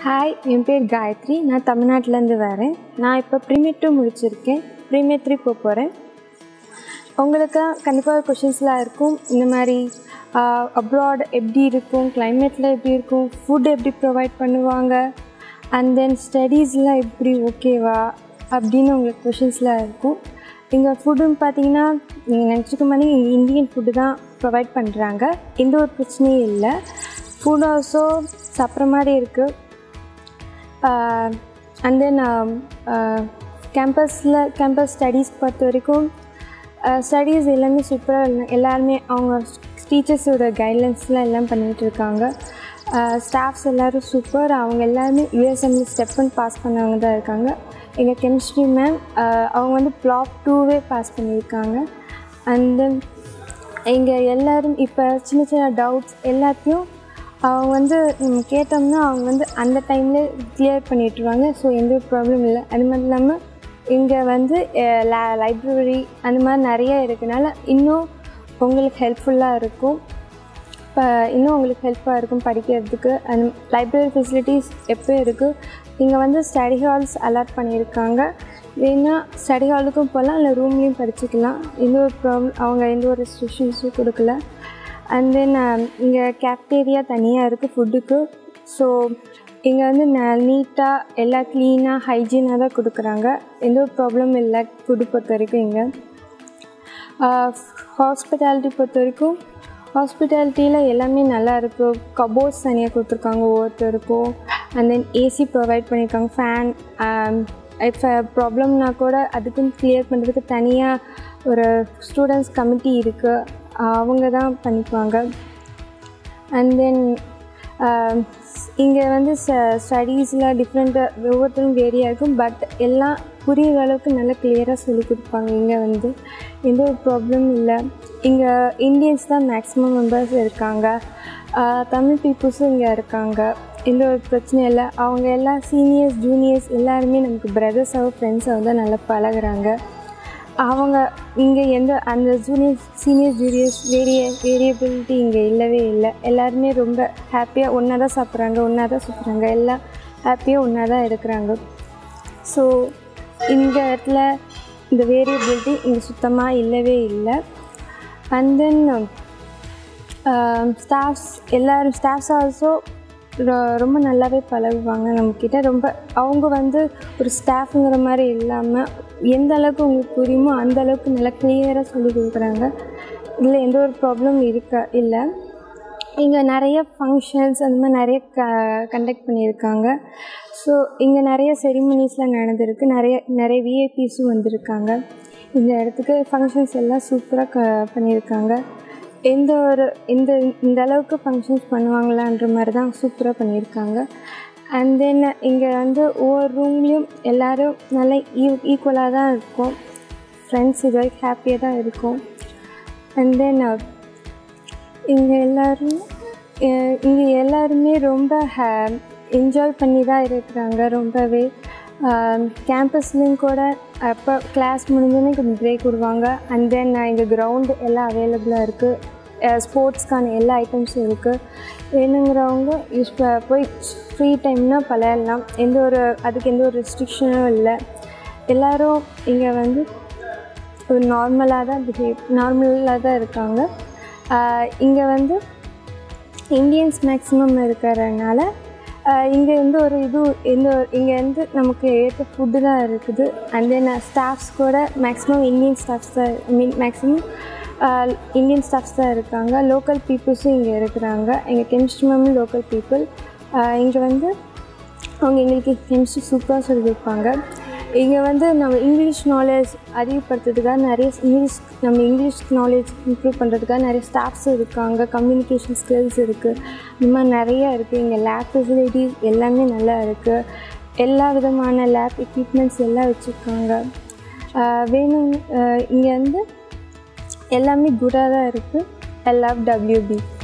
hi என் பேர் காயத்ரி நான் தமிழ்நாட்டிலேருந்து வரேன் நான் இப்போ ப்ரீமியர் டூ முடிச்சிருக்கேன் ப்ரீமியர் த்ரீ போக போகிறேன் உங்களுக்கு கண்டிப்பாக கொஷின்ஸ்லாம் இருக்கும் இந்த மாதிரி அப்ராட் எப்படி இருக்கும் கிளைமேட்டில் எப்படி இருக்கும் ஃபுட் எப்படி ப்ரொவைட் பண்ணுவாங்க அண்ட் தென் ஸ்டடீஸ்லாம் எப்படி ஓகேவா அப்படின்னு உங்களுக்கு கொஷின்ஸ்லாம் இருக்கும் இங்கே ஃபுட்டுன்னு பார்த்தீங்கன்னா நீங்கள் நினச்சிக்க மாதிரி இங்கே இந்தியன் ஃபுட்டு தான் ப்ரொவைட் பண்ணுறாங்க எந்த ஒரு பிரச்சனையும் இல்லை ஃபுட் ஆல்சோ சாப்பிட்ற மாதிரி இருக்குது அண்ட் தென் கேம்பஸில் கேம்பஸ் ஸ்டடீஸ் பொறுத்த வரைக்கும் ஸ்டடீஸ் எல்லாமே சூப்பராக இல்லை எல்லாருமே அவங்க டீச்சர்ஸோட கைட்லைன்ஸில் எல்லாம் பண்ணிகிட்டு இருக்காங்க ஸ்டாஃப்ஸ் எல்லோரும் சூப்பர் அவங்க எல்லாருமே யூஎஸ்எம்இ ஸ்டெப் ஒன் பாஸ் பண்ணவங்க தான் இருக்காங்க எங்கள் கெமிஸ்ட்ரி மேம் அவங்க வந்து ப்ளாக் டூவே பாஸ் பண்ணியிருக்காங்க அண்ட் தென் இங்கே எல்லோரும் இப்போ சின்ன சின்ன டவுட்ஸ் எல்லாத்தையும் அவங்க வந்து நம்ம கேட்டோம்னா அவங்க வந்து அந்த டைமில் கிளியர் பண்ணிட்டுருவாங்க ஸோ எந்த ஒரு ப்ராப்ளம் இல்லை அது மட்டும் இல்லாமல் இங்கே வந்து லைப்ரரி அந்த மாதிரி நிறைய இருக்கனால இன்னும் உங்களுக்கு ஹெல்ப்ஃபுல்லாக இருக்கும் இப்போ இன்னும் உங்களுக்கு ஹெல்ப்பாக இருக்கும் படிக்கிறதுக்கு அண்ட் லைப்ரரி ஃபெசிலிட்டிஸ் எப்போ இருக்குது இங்கே வந்து ஸ்டடி ஹால்ஸ் அலாட் பண்ணியிருக்காங்க வேணா ஸ்டடி ஹாலுக்கும் போகலாம் இல்லை ரூம்லேயும் படிச்சுக்கலாம் எந்த ஒரு ப்ராப்ளம் அவங்க எந்த ஒரு ரெஸ்ட்ரிக்ஷன்ஸும் கொடுக்கல அண்ட் தென் இங்கே கேஃப்டேரியா தனியாக இருக்குது ஃபுட்டுக்கு ஸோ இங்கே வந்து ந நீட்டாக எல்லாம் க்ளீனாக ஹைஜீனாக தான் கொடுக்குறாங்க எந்த ஒரு ப்ராப்ளம் இல்லை ஃபுட்டு பொறுத்த வரைக்கும் இங்கே ஹாஸ்பிட்டாலிட்டி பொறுத்த வரைக்கும் ஹாஸ்பிட்டாலிட்டியில் எல்லாமே நல்லா இருக்குது கபோர்ட்ஸ் தனியாக கொடுத்துருக்காங்க ஒவ்வொருத்தருக்கும் அண்ட் தென் ஏசி ப்ரொவைட் பண்ணியிருக்காங்க ஃபேன் இப்போ ப்ராப்ளம்னா கூட அதுக்கும் கிளியர் பண்ணுறதுக்கு தனியாக ஒரு ஸ்டூடெண்ட்ஸ் கமிட்டி இருக்குது அவங்க தான் பண்ணிக்குவாங்க அண்ட் தென் இங்கே வந்து ச ஸ்டடீஸில் டிஃப்ரெண்ட்டாக ஒவ்வொருத்தரும் வேரியாக இருக்கும் பட் எல்லாம் புரியுற அளவுக்கு நல்லா கிளியராக சொல்லி கொடுப்பாங்க இங்கே வந்து எந்த ஒரு ப்ராப்ளமும் இல்லை இங்கே இந்தியன்ஸ் தான் மேக்ஸிமம் மெம்பர்ஸ் இருக்காங்க தமிழ் பீப்புள்ஸும் இங்கே இருக்காங்க எந்த ஒரு பிரச்சனையும் இல்லை அவங்க எல்லாம் சீனியர்ஸ் ஜூனியர்ஸ் எல்லாருமே நமக்கு பிரதர்ஸாகவும் ஃப்ரெண்ட்ஸாகவும் தான் நல்லா பழகுறாங்க அவங்க இங்கே எந்த அந்த ஜூனியர் சீனியர் ஜூனியர்ஸ் வேரிய வேரியபிலிட்டி இங்கே இல்லவே இல்லை எல்லாருமே ரொம்ப ஹாப்பியாக ஒன்றா தான் சாப்பிட்றாங்க ஒன்றா தான் சுற்றுறாங்க எல்லாம் ஹாப்பியாக ஒன்றா தான் இருக்கிறாங்க ஸோ இந்த இடத்துல இந்த வேரியபிலிட்டி இங்கே சுத்தமாக இல்லவே இல்லை அண்ட் தென் ஸ்டாஃப்ஸ் எல்லோரும் ஸ்டாஃப்ஸ் ஆல்சோ ரொம்ப நல்லாவே பழகுவாங்க நம்மக்கிட்ட ரொம்ப அவங்க வந்து ஒரு ஸ்டாஃபுங்கிற மாதிரி இல்லாமல் எந்த அளவுக்கு உங்களுக்கு புரியுமோ அந்த அளவுக்கு நல்லா கிளியராக சொல்லி கொடுக்குறாங்க இதில் எந்த ஒரு ப்ராப்ளம் இருக்க இல்லை இங்கே நிறைய ஃபங்க்ஷன்ஸ் அந்த மாதிரி நிறைய க கண்டக்ட் பண்ணியிருக்காங்க ஸோ இங்கே நிறைய செரிமனிஸ்லாம் நடந்திருக்கு நிறைய நிறைய விஐபிஸும் வந்திருக்காங்க இந்த இடத்துக்கு ஃபங்க்ஷன்ஸ் எல்லாம் சூப்பராக க பண்ணியிருக்காங்க எந்த ஒரு இந்த இந்த அளவுக்கு ஃபங்க்ஷன்ஸ் பண்ணுவாங்களான்ற மாதிரி தான் சூப்பராக பண்ணியிருக்காங்க அண்ட் தென் இங்கே வந்து ஒவ்வொரு ரூம்லேயும் எல்லோரும் நல்லா ஈ ஈக்குவலாக தான் இருக்கும் ஃப்ரெண்ட்ஸ் இது வரைக்கும் ஹாப்பியாக தான் இருக்கும் அண்ட் தென் இங்கே எல்லோரும் இங்கே எல்லாருமே ரொம்ப ஹே என்ஜாய் பண்ணி தான் இருக்கிறாங்க ரொம்பவே கேம்பஸ்லேயும் கூட அப்போ கிளாஸ் முடிஞ்சோன்னே கொஞ்சம் பிரேக் விடுவாங்க அண்ட் தென் இங்கே கிரவுண்டு எல்லாம் அவைலபிளாக இருக்குது ஸ்போர்ட்ஸ்க்கான எல்லா ஐட்டம்ஸும் இருக்குது வேணுங்கிறவங்க யூஸ் போய் ஃப்ரீ டைம்னால் பழையலாம் எந்த ஒரு அதுக்கு எந்த ஒரு ரெஸ்ட்ரிக்ஷனும் இல்லை எல்லோரும் இங்கே வந்து ஒரு நார்மலாக தான் பிஹேவ் நார்மலாக தான் இருக்காங்க இங்கே வந்து இந்தியன்ஸ் மேக்ஸிமம் இருக்கிறதுனால இங்கே எந்த ஒரு இது எந்த ஒரு இங்கே வந்து நமக்கு ஏற்ற ஃபுட்டு தான் இருக்குது அண்ட் தென் ஸ்டாஃப்ஸ் கூட மேக்ஸிமம் இந்தியன் ஸ்டாஃப்ஸ் தான் I mean maximum Indian staffs தான் இருக்காங்க லோக்கல் பீப்புள்ஸும் இங்கே இருக்கிறாங்க எங்கள் கெமிஸ்ட்ரி மேமும் லோக்கல் பீப்புள் இங்கே வந்து அவங்க எங்களுக்கு கெமிஸ்ட்ரி சூப்பராக சொல்லி கொடுப்பாங்க இங்கே வந்து நம்ம இங்கிலீஷ் நாலேஜ் அதிகப்படுத்துறதுக்காக நிறைய இங்கிலீஷ் நம்ம இங்கிலீஷ் நாலேஜ் இம்ப்ரூவ் பண்ணுறதுக்காக நிறைய ஸ்டாஃப்ஸ் இருக்காங்க கம்யூனிகேஷன் ஸ்கில்ஸ் இருக்குது இந்த மாதிரி நிறையா இருக்குது இங்கே லேப் ஃபெசிலிட்டிஸ் எல்லாமே நல்லா இருக்குது எல்லா விதமான லேப் எக்யூப்மெண்ட்ஸ் எல்லாம் வச்சுருக்காங்க வேணும் இங்கே வந்து எல்லாமே குடாக தான் இருக்குது எல்எஃப் டபிள்யூபி